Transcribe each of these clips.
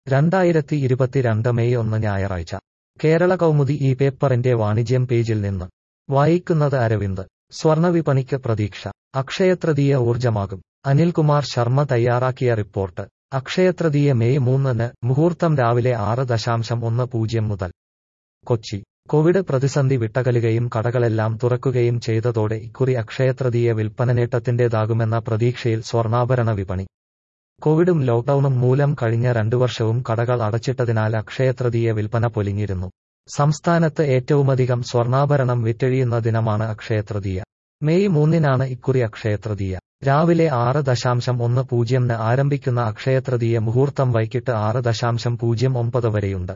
രണ്ടായിരത്തി ഇരുപത്തിരണ്ട് മെയ് ഒന്ന് ഞായറാഴ്ച കേരള കൗമുദി ഈ പേപ്പറിന്റെ വാണിജ്യം പേജിൽ നിന്ന് വായിക്കുന്നത് അരവിന്ദ് സ്വർണവിപണിക്ക് പ്രതീക്ഷ അക്ഷയതൃതീയ ഊർജമാകും അനിൽകുമാർ ശർമ്മ തയ്യാറാക്കിയ റിപ്പോർട്ട് അക്ഷയതൃതീയ മെയ് മൂന്നിന് മുഹൂർത്തം രാവിലെ ആറ് ദശാംശം ഒന്ന് പൂജ്യം മുതൽ കൊച്ചി കോവിഡ് പ്രതിസന്ധി വിട്ടകലുകയും കടകളെല്ലാം തുറക്കുകയും ചെയ്തതോടെ ഇക്കുറി അക്ഷയതൃതീയ വിൽപ്പന നേട്ടത്തിന്റേതാകുമെന്ന പ്രതീക്ഷയിൽ സ്വർണ്ണാഭരണ വിപണി കോവിഡും ലോക്ഡൌണും മൂലം കഴിഞ്ഞ രണ്ടു വർഷവും കടകൾ അടച്ചിട്ടതിനാൽ അക്ഷയതൃതീയ വിൽപ്പന പൊലിഞ്ഞിരുന്നു സംസ്ഥാനത്ത് ഏറ്റവുമധികം സ്വർണ്ണാഭരണം വിറ്റഴിയുന്ന ദിനമാണ് അക്ഷയതൃതീയ മെയ് മൂന്നിനാണ് ഇക്കുറി അക്ഷയതൃതീയ രാവിലെ ആറ് ദശാംശം ഒന്ന് പൂജ്യംന് ആരംഭിക്കുന്ന അക്ഷയതൃതീയ മുഹൂർത്തം വൈകിട്ട് ആറ് ദശാംശം പൂജ്യം ഒമ്പത് വരെയുണ്ട്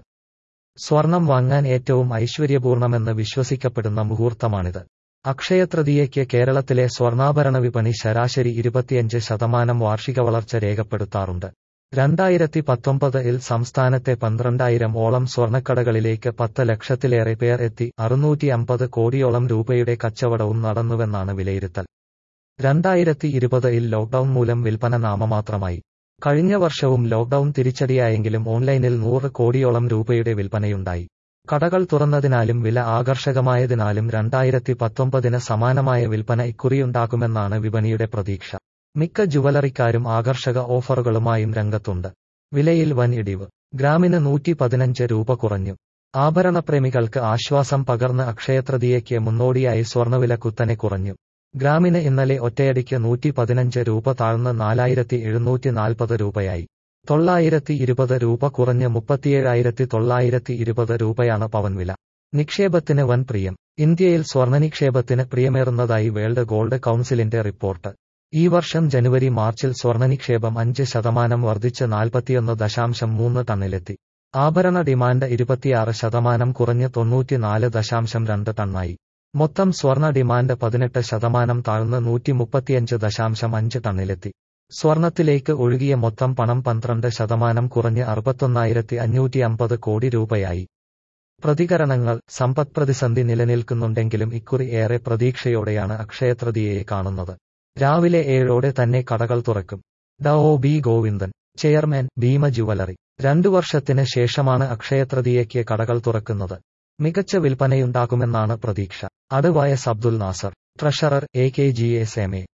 സ്വർണം വാങ്ങാൻ ഏറ്റവും ഐശ്വര്യപൂർണമെന്ന് വിശ്വസിക്കപ്പെടുന്ന മുഹൂർത്തമാണിത് അക്ഷയതൃതീയയ്ക്ക് കേരളത്തിലെ സ്വർണ്ണാഭരണ വിപണി ശരാശരി ഇരുപത്തിയഞ്ച് ശതമാനം വാർഷിക വളർച്ച രേഖപ്പെടുത്താറുണ്ട് രണ്ടായിരത്തി പത്തൊമ്പതിൽ സംസ്ഥാനത്തെ പന്ത്രണ്ടായിരം ഓളം സ്വർണ്ണക്കടകളിലേക്ക് പത്ത് ലക്ഷത്തിലേറെ പേർ എത്തി അറുന്നൂറ്റി അമ്പത് കോടിയോളം രൂപയുടെ കച്ചവടവും നടന്നുവെന്നാണ് വിലയിരുത്തൽ രണ്ടായിരത്തി ഇരുപതിൽ ലോക്ഡൌൺ മൂലം വിൽപ്പന നാമമാത്രമായി കഴിഞ്ഞ വർഷവും ലോക്ഡൌൺ തിരിച്ചടിയായെങ്കിലും ഓൺലൈനിൽ നൂറ് കോടിയോളം രൂപയുടെ വിൽപ്പനയുണ്ടായി കടകൾ തുറന്നതിനാലും വില ആകർഷകമായതിനാലും രണ്ടായിരത്തി പത്തൊമ്പതിന് സമാനമായ വിൽപ്പന ഇക്കുറിയുണ്ടാകുമെന്നാണ് വിപണിയുടെ പ്രതീക്ഷ മിക്ക ജുവലറിക്കാരും ആകർഷക ഓഫറുകളുമായും രംഗത്തുണ്ട് വിലയിൽ വൻ ഇടിവ് ഗ്രാമിന് നൂറ്റി പതിനഞ്ച് രൂപ കുറഞ്ഞു ആഭരണപ്രേമികൾക്ക് ആശ്വാസം പകർന്ന് അക്ഷയതൃതീയയ്ക്ക് മുന്നോടിയായി സ്വർണ്ണവില കുത്തനെ കുറഞ്ഞു ഗ്രാമിന് ഇന്നലെ ഒറ്റയടിക്ക് നൂറ്റി പതിനഞ്ച് രൂപ താഴ്ന്ന് നാലായിരത്തി എഴുന്നൂറ്റി നാൽപ്പത് രൂപയായി തൊള്ളായിരത്തി ഇരുപത് രൂപ കുറഞ്ഞ് മുപ്പത്തിയേഴായിരത്തി തൊള്ളായിരത്തി ഇരുപത് രൂപയാണ് പവൻ വില നിക്ഷേപത്തിന് വൻ പ്രിയം ഇന്ത്യയിൽ സ്വർണ്ണ നിക്ഷേപത്തിന് പ്രിയമേറുന്നതായി വേൾഡ് ഗോൾഡ് കൗൺസിലിന്റെ റിപ്പോർട്ട് ഈ വർഷം ജനുവരി മാർച്ചിൽ സ്വർണ്ണ നിക്ഷേപം അഞ്ച് ശതമാനം വർദ്ധിച്ച് നാൽപ്പത്തിയൊന്ന് ദശാംശം മൂന്ന് ടണ്ണിലെത്തി ആഭരണ ഡിമാൻഡ് ഇരുപത്തിയാറ് ശതമാനം കുറഞ്ഞ് തൊണ്ണൂറ്റിനാല് ദശാംശം രണ്ട് ടണ്ണായി മൊത്തം സ്വർണ്ണ ഡിമാൻഡ് പതിനെട്ട് ശതമാനം താഴ്ന്ന് നൂറ്റി മുപ്പത്തിയഞ്ച് ദശാംശം അഞ്ച് ടണ്ണിലെത്തി സ്വർണത്തിലേക്ക് ഒഴുകിയ മൊത്തം പണം പന്ത്രണ്ട് ശതമാനം കുറഞ്ഞ് അറുപത്തൊന്നായിരത്തി അഞ്ഞൂറ്റി അമ്പത് കോടി രൂപയായി പ്രതികരണങ്ങൾ സമ്പദ് പ്രതിസന്ധി നിലനിൽക്കുന്നുണ്ടെങ്കിലും ഇക്കുറി ഏറെ പ്രതീക്ഷയോടെയാണ് അക്ഷയതൃതീയയെ കാണുന്നത് രാവിലെ ഏഴോടെ തന്നെ കടകൾ തുറക്കും ഡ ഒ B Govindan chairman Bhima jewellery രണ്ടു വർഷത്തിന് ശേഷമാണ് അക്ഷയതൃതീയയ്ക്ക് കടകൾ തുറക്കുന്നത് മികച്ച വിൽപ്പനയുണ്ടാകുമെന്നാണ് പ്രതീക്ഷ അടുവായസ് Abdul Nasar treasurer A K G S M A